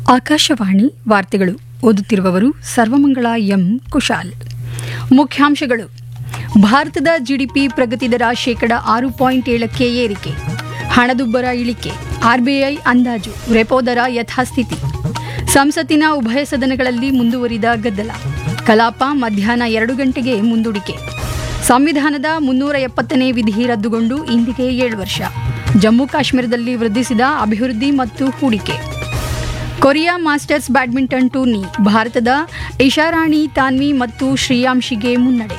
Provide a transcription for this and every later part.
ಆಕಾಶವಾಣಿ ವಾರ್ತೆಗಳು ಓದುತ್ತಿರುವವರು ಸರ್ವಮಂಗಳ ಎಂ ಕುಶಾಲ್ ಮುಖ್ಯಾಂಶಗಳು ಭಾರತದ ಜಿಡಿಪಿ ಪ್ರಗತಿ ದರ ಶೇಕಡ ಆರು ಪಾಯಿಂಟ್ ಏಳಕ್ಕೆ ಏರಿಕೆ ಹಣದುಬ್ಬರ ಇಳಿಕೆ ಆರ್ಬಿಐ ಅಂದಾಜು ರೆಪೋ ದರ ಯಥಾಸ್ಥಿತಿ ಸಂಸತ್ತಿನ ಉಭಯ ಸದನಗಳಲ್ಲಿ ಮುಂದುವರಿದ ಗದ್ದಲ ಕಲಾಪ ಮಧ್ಯಾಹ್ನ ಎರಡು ಗಂಟೆಗೆ ಮುಂದೂಡಿಕೆ ಸಂವಿಧಾನದ ಮುನ್ನೂರ ಎಪ್ಪತ್ತನೇ ವಿಧಿ ರದ್ದುಗೊಂಡು ಇಂದಿಗೆ ಏಳು ವರ್ಷ ಜಮ್ಮು ಕಾಶ್ಮೀರದಲ್ಲಿ ವೃದ್ಧಿಸಿದ ಅಭಿವೃದ್ಧಿ ಮತ್ತು ಹೂಡಿಕೆ ಕೊರಿಯಾ ಮಾಸ್ಟರ್ಸ್ ಬ್ಯಾಡ್ಮಿಂಟನ್ ಟೂರ್ನಿ ಭಾರತದ ಇಶಾರಾಣಿ ತಾನ್ವಿ ಮತ್ತು ಶ್ರೇಯಾಂಶಿಗೆ ಮುನ್ನಡೆ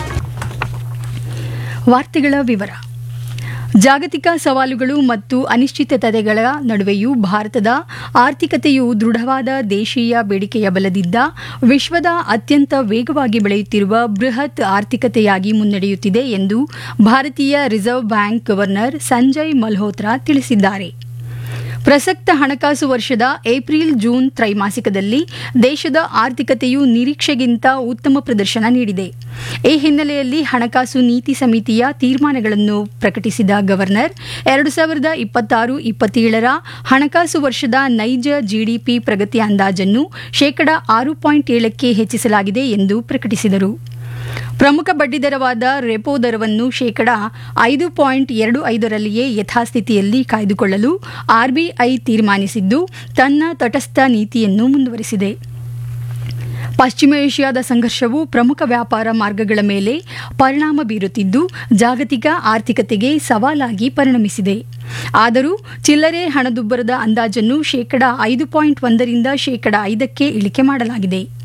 ವಾರ್ತೆಗಳ ವಿವರ ಜಾಗತಿಕ ಸವಾಲುಗಳು ಮತ್ತು ಅನಿಶ್ಚಿತತೆಗಳ ನಡುವೆಯೂ ಭಾರತದ ಆರ್ಥಿಕತೆಯು ದೃಢವಾದ ದೇಶೀಯ ಬೇಡಿಕೆಯ ಬಲದಿದ್ದ ವಿಶ್ವದ ಅತ್ಯಂತ ವೇಗವಾಗಿ ಬೆಳೆಯುತ್ತಿರುವ ಬೃಹತ್ ಆರ್ಥಿಕತೆಯಾಗಿ ಮುನ್ನಡೆಯುತ್ತಿದೆ ಎಂದು ಭಾರತೀಯ reserve bank governor Sanjay Malhotra ತಿಳಿಸಿದ್ದಾರೆ ಪ್ರಸಕ್ತ ಹಣಕಾಸು ವರ್ಷದ ಏಪ್ರಿಲ್ ಜೂನ್ ತ್ರೈಮಾಸಿಕದಲ್ಲಿ ದೇಶದ ಆರ್ಥಿಕತೆಯು ನಿರೀಕ್ಷೆಗಿಂತ ಉತ್ತಮ ಪ್ರದರ್ಶನ ನೀಡಿದೆ ಈ ಹಿನ್ನೆಲೆಯಲ್ಲಿ ಹಣಕಾಸು ನೀತಿ ಸಮಿತಿಯ ತೀರ್ಮಾನಗಳನ್ನು ಪ್ರಕಟಿಸಿದ ಗವರ್ನರ್ ಎರಡು ಸಾವಿರದ ಇಪ್ಪತ್ತಾರು ಇಪ್ಪತ್ತೇಳರ ಹಣಕಾಸು ವರ್ಷದ ನೈಜ ಜಿಡಿಪಿ ಪ್ರಗತಿ ಅಂದಾಜನ್ನು ಶೇಕಡ ಆರು ಪಾಯಿಂಟ್ ಏಳಕ್ಕೆ ಹೆಚ್ಚಿಸಲಾಗಿದೆ ಎಂದು ಪ್ರಕಟಿಸಿದರು ಪ್ರಮುಖ ಬಡ್ಡಿದರವಾದ ರೆಪೋ ದರವನ್ನು ಶೇಕಡ ಐದು ಪಾಯಿಂಟ್ ಎರಡು ಐದರಲ್ಲಿಯೇ ಯಥಾಸ್ಥಿತಿಯಲ್ಲಿ ಕಾಯ್ದುಕೊಳ್ಳಲು ಆರ್ಬಿಐ ತೀರ್ಮಾನಿಸಿದ್ದು ತನ್ನ ತಟಸ್ಥ ನೀತಿಯನ್ನು ಮುಂದುವರಿಸಿದೆ ಪಶ್ಚಿಮ ಏಷ್ಯಾದ ಸಂಘರ್ಷವು ಪ್ರಮುಖ ವ್ಯಾಪಾರ ಮಾರ್ಗಗಳ ಮೇಲೆ ಪರಿಣಾಮ ಬೀರುತ್ತಿದ್ದು ಜಾಗತಿಕ ಆರ್ಥಿಕತೆಗೆ ಸವಾಲಾಗಿ ಪರಿಣಮಿಸಿದೆ ಆದರೂ ಚಿಲ್ಲರೆ ಹಣದುಬ್ಬರದ ಅಂದಾಜನ್ನು ಶೇಕಡ ಐದು ಪಾಯಿಂಟ್ ಒಂದರಿಂದ ಶೇಕಡ ಐದಕ್ಕೆ ಇಳಿಕೆ ಮಾಡಲಾಗಿದೆ